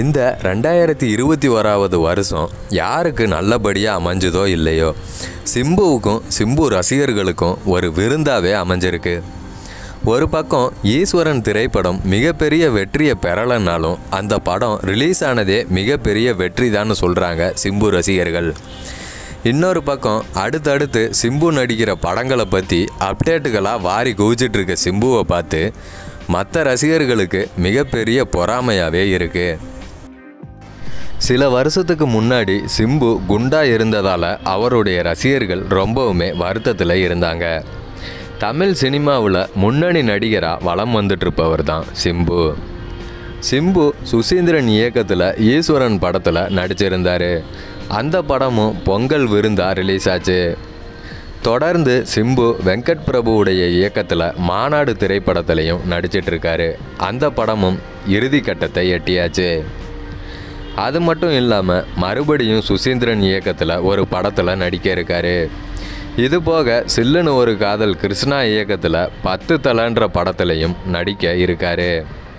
இந்த ரெண்டாயிரத்தி இருபத்தி ஓராவது வருஷம் யாருக்கு நல்லபடியாக அமைஞ்சதோ இல்லையோ சிம்புவுக்கும் சிம்பு ரசிகர்களுக்கும் ஒரு விருந்தாவே அமைஞ்சிருக்கு ஒரு பக்கம் ஈஸ்வரன் திரைப்படம் மிகப்பெரிய வெற்றியை பெறலைன்னாலும் அந்த படம் ரிலீஸ் ஆனதே மிகப்பெரிய வெற்றி தான் சொல்கிறாங்க சிம்பு ரசிகர்கள் இன்னொரு பக்கம் அடுத்தடுத்து சிம்பு நடிக்கிற படங்களை பற்றி அப்டேட்டுகளாக வாரி குவிச்சிட்டு இருக்க சிம்புவை பார்த்து மற்ற ரசிகர்களுக்கு மிகப்பெரிய பொறாமையாகவே இருக்குது சில வருஷத்துக்கு முன்னாடி சிம்பு குண்டா இருந்ததால் அவருடைய ரசிகர்கள் ரொம்பவுமே வருத்தத்தில் இருந்தாங்க தமிழ் சினிமாவில் முன்னணி நடிகராக வலம் வந்துட்டுருப்பவர் தான் சிம்பு சிம்பு சுசீந்திரன் இயக்கத்தில் ஈஸ்வரன் படத்தில் நடிச்சிருந்தார் அந்த படமும் பொங்கல் விருந்தா ரிலீஸ் ஆச்சு தொடர்ந்து சிம்பு வெங்கட் பிரபுவுடைய இயக்கத்தில் மாநாடு திரைப்படத்திலையும் நடிச்சிட்டு இருக்காரு அந்த படமும் இறுதி கட்டத்தை எட்டியாச்சு அது மட்டும் இல்லாமல் மறுபடியும் சுசீந்திரன் இயக்கத்தில் ஒரு படத்தில் நடிக்க இருக்காரு இது போக சில்லுன்னு ஒரு காதல் கிருஷ்ணா இயக்கத்தில் பத்து தலன்ற படத்துலையும் நடிக்க இருக்காரு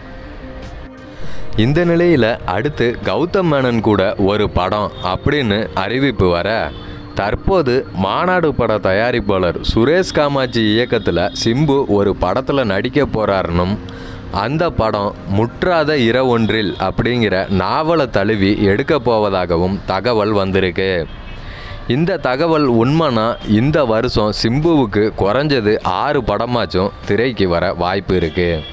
இந்த நிலையில் அடுத்து கௌதம் மேனன் கூட ஒரு படம் அப்படின்னு அறிவிப்பு வர தற்போது மாநாடு பட தயாரிப்பாளர் சுரேஷ் காமாட்சி இயக்கத்தில் சிம்பு ஒரு படத்தில் நடிக்க போகிறாருனும் அந்த படம் முற்றாத இரவொன்றில் அப்படிங்கிற நாவலை தழுவி எடுக்க போவதாகவும் தகவல் வந்திருக்கு இந்த தகவல் உண்மைனா இந்த வருஷம் சிம்புவுக்கு குறைஞ்சது ஆறு படமாச்சும் திரைக்கு வர வாய்ப்பு இருக்குது